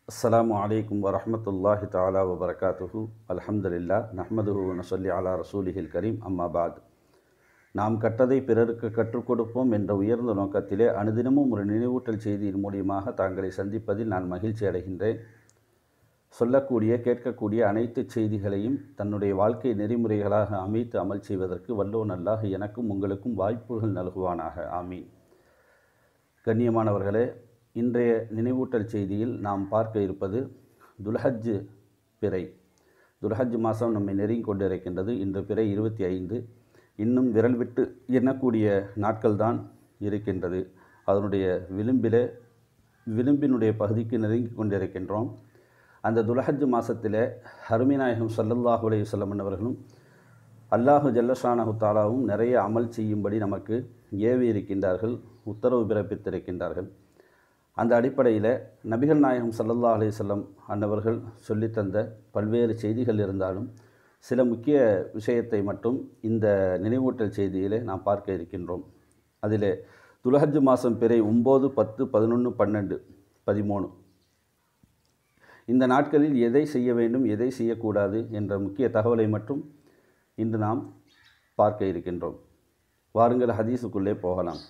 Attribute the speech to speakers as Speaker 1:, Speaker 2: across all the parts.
Speaker 1: அஸ்ஸலாமு அலைக்கும் வரஹ்மத்துல்லாஹி தஆலா வபரகாத்துஹு அல்ஹம்துலில்லா நஹ்மதுஹு நஸல்லி அலா ரசூலிஹில் கரீம் அம்மா பாத் நாம் கற்றதை பிறருக்கு கற்றுக் கொடுப்போம் என்ற உயர்ந்த நோக்கத்திலே அனுதினமும் ஒரு நினைவூட்டல் செய்தியின் மூலியமாக தாங்களை சந்திப்பதில் நான் மகிழ்ச்சி அடைகின்றேன் சொல்லக்கூடிய கேட்கக்கூடிய அனைத்து செய்திகளையும் தன்னுடைய வாழ்க்கை நெறிமுறைகளாக அமைத்து அமல் செய்வதற்கு வல்லோன் அல்லாஹ் எனக்கும் உங்களுக்கும் வாய்ப்புகள் நல்குவானாக ஆமீன் கண்ணியமானவர்களே இன்றைய நினைவூட்டல் செய்தியில் நாம் பார்க்க இருப்பது துல்ஹஜ் பிறை துல்ஹஜ் மாதம் நம்மை நெருங்கி கொண்டிருக்கின்றது இன்று பிறை இருபத்தி ஐந்து இன்னும் விரல் விட்டு எண்ணக்கூடிய நாட்கள்தான் இருக்கின்றது அதனுடைய விளிம்பிலே விளிம்பினுடைய பகுதிக்கு நெருங்கி கொண்டிருக்கின்றோம் அந்த துல்ஹஜ் மாதத்தில் ஹருமிநாயகம் சல்லல்லாஹு அலைஹி வஸல்லம் அவர்களும் அல்லாஹு ஜல்லஷானஹு தாலாவும் நிறைய அமல் செய்யும்படி நமக்கு ஏவி இருக்கின்றார்கள் உத்தரவு பிறப்பித்திருக்கின்றார்கள் அந்த அடிப்படையில் நபிகள் நாயகம் சல்லல்லா அலையம் அன்னவர்கள் சொல்லித்தந்த பல்வேறு செய்திகள் இருந்தாலும் சில முக்கிய விஷயத்தை மட்டும் இந்த நினைவூட்டல் செய்தியிலே நாம் பார்க்க இருக்கின்றோம் அதில் துலஹஜ் மாதம் பிறை ஒம்பது பத்து பதினொன்று பன்னெண்டு பதிமூணு இந்த நாட்களில் எதை செய்ய வேண்டும் எதை செய்யக்கூடாது என்ற முக்கிய தகவலை மட்டும் இன்று நாம் பார்க்க இருக்கின்றோம் வாருங்கள் ஹதீஸுக்குள்ளே போகலாம்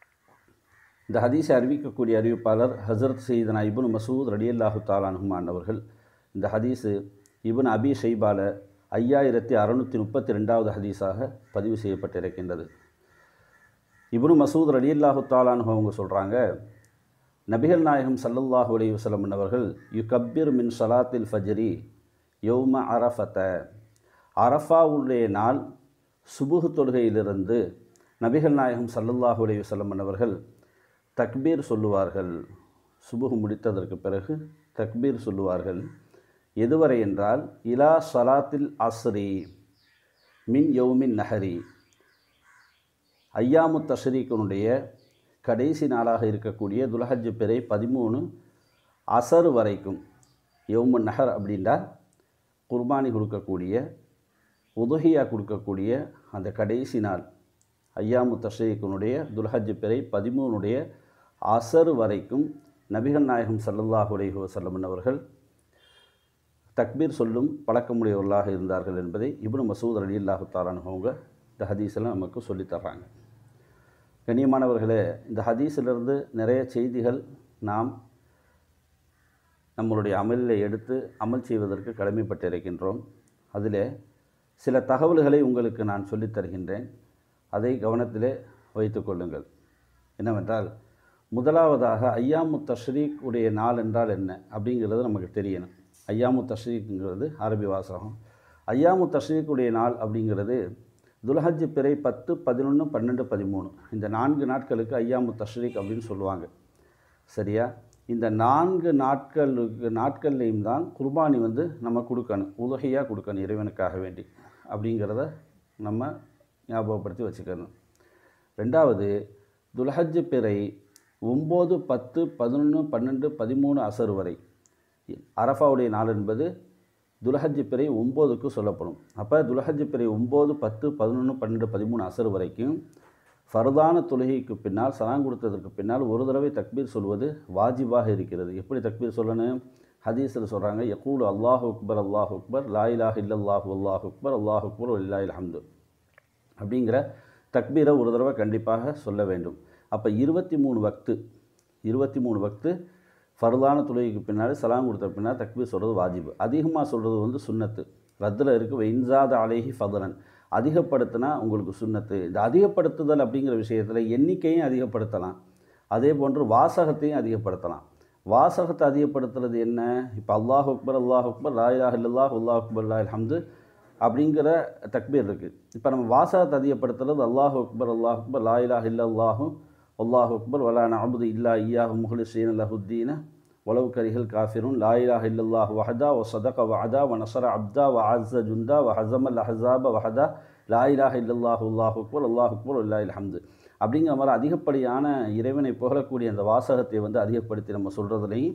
Speaker 1: இந்த ஹதீஸை அறிவிக்கக்கூடிய அறிவிப்பாளர் ஹசரத் சயீதனா இபுன் மசூத் ரடியல்லாஹு தாலானுமான் அவர்கள் இந்த ஹதீஸு இபுன் அபி ஷைபால ஐயாயிரத்தி அறநூற்றி முப்பத்தி ரெண்டாவது ஹதீஸாக பதிவு செய்யப்பட்டிருக்கின்றது இப்னு மசூத் ரலியல்லாஹு தாலானு அவங்க சொல்கிறாங்க நபிகள் நாயகம் சல்லல்லாஹு அலைஹி வஸல்லம் அவர்கள் யு கப்பீர் மின் சலாத்தில் ஃபஜ்ரி யௌம அரஃபத அரஃபாவுடைய நாள் சுபுகு தொழுகையிலிருந்து நபிகள் நாயகம் சல்லல்லாஹு அலைஹி வஸல்லம் அவர்கள் தக்பீர் சொல்லுவார்கள் சுபுகு முடித்ததற்கு பிறகு தக்பீர் சொல்லுவார்கள் எதுவரை என்றால் இலா சலாத்தில் அஸ்ரி மின் யௌமின் நஹரி ஐயாமு தஷ்ரீக்கனுடைய கடைசி நாளாக இருக்கக்கூடிய துலஹஜ் பிறை பதிமூணு அசர் வரைக்கும் யௌமு நஹர் அப்படின்னா குர்பானி கொடுக்கக்கூடிய உதுகியா கொடுக்கக்கூடிய அந்த கடைசி நாள் ஐயாமு தஷ்ரீக்கனுடைய துல்ஹஜ் பிறை பதிமூணுடைய அசர் வரைக்கும் நபிகள் நாயகம் சல்லல்லாஹு அலைஹி வஸல்லம் அவர்கள் தக்பீர் சொல்லும் பழக்கமுடையவர்களாக இருந்தார்கள் என்பதை இப்னு மசூத் அலி அல்லாஹு தாலானவங்க இந்த ஹதீஸெல்லாம் நமக்கு சொல்லித்தர்றாங்க கண்ணியமானவர்களே இந்த ஹதீஸிலிருந்து நிறைய செய்திகள் நாம் நம்மளுடைய அமலில் எடுத்து அமல் செய்வதற்கு கடமைப்பட்டிருக்கின்றோம் அதில் சில தகவல்களை உங்களுக்கு நான் சொல்லித் தருகின்றேன் அதை கவனத்திலே வைத்து கொள்ளுங்கள் என்னவென்றால் முதலாவதாக ஐயாமு தஷ்ரீக் உடைய நாள் என்றால் என்ன அப்படிங்கிறது நமக்கு தெரியணும் ஐயாமு தஷ்ரீக்குங்கிறது அரபி வாசகம் ஐயாமு தஷ்ரீக்குடைய நாள் அப்படிங்கிறது துல்ஹஜ் பிறை பத்து பதினொன்று பன்னெண்டு பதிமூணு இந்த நான்கு நாட்களுக்கு ஐயாமு தஷ்ரீக் அப்படின்னு சொல்லுவாங்க சரியா இந்த நான்கு நாட்களுக்கு நாட்கள்லையும் தான் குர்பானி வந்து நம்ம கொடுக்கணும் உதகையாக கொடுக்கணும் இறைவனுக்காக வேண்டி அப்படிங்கிறத நம்ம ஞாபகப்படுத்தி வச்சுக்கணும் ரெண்டாவது துல்ஹஜ் பிறை ஒம்பது பத்து பதினொன்று பன்னெண்டு பதிமூணு அசர் வரை அரஃபாவுடைய நாள் என்பது துலஹஜ் பிறை ஒம்போதுக்கு சொல்லப்படும் அப்போ துலஹஜ் பிறை ஒம்பது பத்து பதினொன்று பன்னெண்டு பதிமூணு அசர் வரைக்கும் ஃபர்தான தொழுகைக்கு பின்னால் சலாம் கொடுத்ததற்கு பின்னால் ஒரு தடவை தக்பீர் சொல்வது வாஜிபாக இருக்கிறது எப்படி தக்பீர் சொல்லணும் ஹதீஸில் சொல்கிறாங்க யகூல் அல்லாஹ் அக்பர் அல்லாஹ் அக்பர் லாயிலாஹ் இல்லல்லாஹு அல்லாஹ் அக்பர் அல்லாஹ் அக்பர் இல்லாஹில் ஹம்து அப்படிங்கிற தக்பீரை ஒரு தடவை கண்டிப்பாக சொல்ல வேண்டும் அப்போ இருபத்தி மூணு வக்து இருபத்தி மூணு வக்து ஃபர்தான தொழுகைக்கு பின்னாடி சலாம் கொடுத்த பின்னால் தக்பீர் சொல்கிறது வாஜிபு அதிகமாக சொல்கிறது வந்து சுண்ணத்து ரத்தில் இருக்குது இன்சாத அலேஹி ஃபதலன் அதிகப்படுத்தினா உங்களுக்கு சுண்ணத்து இந்த அதிகப்படுத்துதல் அப்படிங்கிற விஷயத்தில் எண்ணிக்கையும் அதிகப்படுத்தலாம் அதே போன்று வாசகத்தையும் அதிகப்படுத்தலாம் வாசகத்தை அதிகப்படுத்துறது என்ன இப்போ அல்லாஹ் அக்பர் அல்லாஹ் அக்பர் லாயிலாஹ் இல்லல்லாஹ் அல்லாஹ் அக்பர் அல்லா அல்ஹம்து அப்படிங்கிற தக்பீர் இருக்குது இப்போ நம்ம வாசகத்தை அதிகப்படுத்துறது அல்லாஹ் அக்பர் அல்லாஹ் அக்பர் லாயிலாஹ் இல்லல்லாஹு அல்லாஹ் அக்பர் வலா நஅபுது இல்லா இய்யாஹு முஹ்லிஸீன லஹுத்தீன வலவு கரிஹல் காஃபிரும் லா இலாஹ இல்லல்லாஹ் வஹதா வ சதக வஅதா வ நஸர அப்தா வ அஸ்ஸ ஜுந்தா வ ஹஸமல் அஹஸாப வஹதா லா இலாஹ இல்லல்லாஹு அல்லாஹ் அக்பர் அல்லாஹ் அக்பர் இல்லாஹில் ஹம்து அப்படிங்கிற மாதிரி அதிகப்படியான இறைவனை புகழக்கூடிய அந்த வாசகத்தை வந்து அதிகப்படுத்தி நம்ம சொல்கிறதுலையும்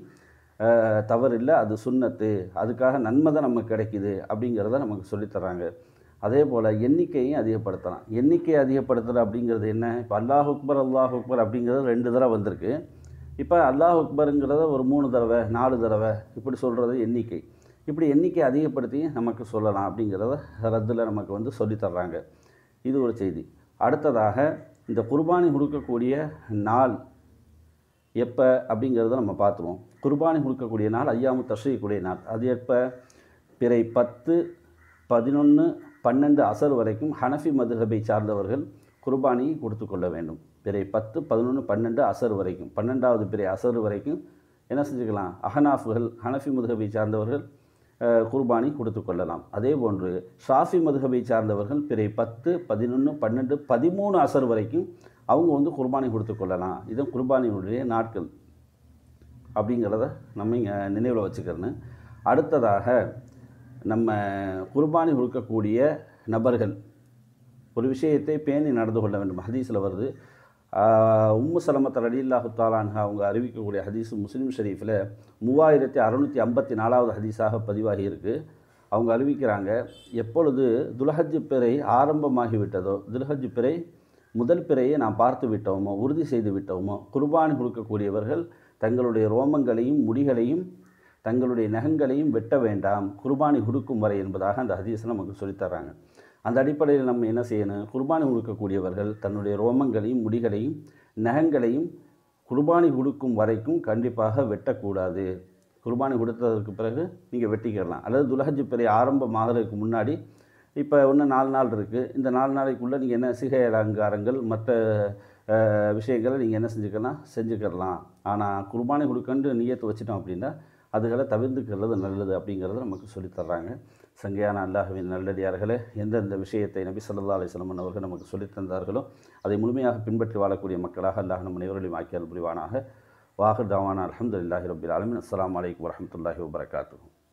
Speaker 1: தவறில்லை அது சுண்ணத்து அதுக்காக நன்மை தான் நமக்கு கிடைக்குது அப்படிங்கிறத நமக்கு சொல்லித்தராங்க அதே போல் எண்ணிக்கையும் அதிகப்படுத்தலாம் எண்ணிக்கை அதிகப்படுத்துறது அப்படிங்கிறது என்ன இப்போ அல்லாஹ் அக்பர் அல்லாஹ் அக்பர் அப்படிங்கிறது ரெண்டு தடவை வந்திருக்கு இப்போ அல்லாஹ் அக்பருங்கிறத ஒரு மூணு தடவை நாலு தடவை இப்படி சொல்கிறது எண்ணிக்கை இப்படி எண்ணிக்கை அதிகப்படுத்தி நமக்கு சொல்லலாம் அப்படிங்கிறத ரத்தில் நமக்கு வந்து சொல்லித் தர்றாங்க இது ஒரு செய்தி அடுத்ததாக இந்த குர்பானி கொடுக்கக்கூடிய நாள் எப்போ அப்படிங்கிறத நம்ம பார்த்துருவோம் குர்பானி கொடுக்கக்கூடிய நாள் ஐயாமு தஷ்ரீக்குடைய நாள் அது எப்போ பிறை பத்து பதினொன்று பன்னெண்டு அசர் வரைக்கும் ஹனஃபி மதுஹபை சார்ந்தவர்கள் குர்பானியை கொடுத்து கொள்ள வேண்டும் பிறை பத்து பதினொன்று பன்னெண்டு அசர் வரைக்கும் பன்னெண்டாவது பிறை அசர் வரைக்கும் என்ன செஞ்சுக்கலாம் அஹனாஃபுகள் ஹனஃபி மதுஹபை சார்ந்தவர்கள் அஹ், குர்பானி கொடுத்து கொள்ளலாம் அதே போன்று ஷாஃபி மதுஹபை சார்ந்தவர்கள் பிறை பத்து பதினொன்று பன்னெண்டு பதிமூணு அசர் வரைக்கும் அவங்க வந்து குர்பானி கொடுத்து கொள்ளலாம் இது குர்பானியுடைய நாட்கள் அப்படிங்கிறத நம்ம இங்கே நினைவில் வச்சுக்கிறணும் அடுத்ததாக நம்ம குர்பானி கொடுக்கக்கூடிய நபர்கள் ஒரு விஷயத்தை பேணி நடந்து கொள்ள வேண்டும் ஹதீஸில் வருது ஆஹ் உம்மு சலமத் ரலில்லாஹு தாலான்ஹா அவங்க அறிவிக்கக்கூடிய ஹதீஸ் முஸ்லீம் ஷரீஃபில் மூவாயிரத்தி அறநூற்றி ஐம்பத்தி நாலாவது ஹதீஸாக பதிவாகி இருக்குது அவங்க அறிவிக்கிறாங்க எப்பொழுது துல்ஹஜ் பிறை ஆரம்பமாகிவிட்டதோ துல்ஹஜ் பிறை முதல் பிறையை நாம் பார்த்து விட்டோமோ உறுதி செய்து விட்டோமோ குர்பானி கொடுக்கக்கூடியவர்கள் தங்களுடைய ரோமங்களையும் முடிகளையும் தங்களுடைய நகங்களையும் வெட்ட வேண்டாம் குர்பானி கொடுக்கும் வரை என்பதாக அந்த ஹதீஸை நமக்கு சொல்லித்தர்றாங்க அந்த அடிப்படையில் நம்ம என்ன செய்யணும் குர்பானி கொடுக்கக்கூடியவர்கள் தன்னுடைய ரோமங்களையும் முடிகளையும் நகங்களையும் குர்பானி கொடுக்கும் வரைக்கும் கண்டிப்பாக வெட்டக்கூடாது குர்பானி கொடுத்ததற்கு பிறகு நீங்கள் வெட்டிக்கிடலாம் அல்லது துலஹஜ் பிறை ஆரம்பமாகிறதுக்கு முன்னாடி இப்போ இன்னும் நாலு நாள் இருக்குது இந்த நாலு நாளைக்குள்ளே நீங்கள் என்ன சிகை அலங்காரங்கள் மற்ற அஹ், விஷயங்களை நீங்கள் என்ன செஞ்சுக்கலாம் செஞ்சுக்கிடலாம் ஆனால் குர்பானி கொடுக்கன்னு நியத்து வச்சிட்டோம் அப்படின்னா அதுகளை தவிர்த்துக்கிறது நல்லது அப்படிங்கிறத நமக்கு சொல்லித் தர்றாங்க சங்கையான அல்லாஹ்வின் நல்லடியார்களே எந்தெந்த விஷயத்தை நபி ஸல்லல்லாஹு அலைஹி வஸல்லம் அவர்கள் நமக்கு சொல்லித் தந்தார்களோ அதை முழுமையாக பின்பற்றி வாழக்கூடிய மக்களாக அல்லாஹ் நம் அனைவர்களையும் ஆக்கியல் புரிவானாக வாஹர் தாவானா அல்ஹம்துலில்லாஹி ரபில் ஆலமின் அஸ்ஸலாமு அலைக்கும் வரஹ்மத்துல்லாஹி வபரகாத்துஹு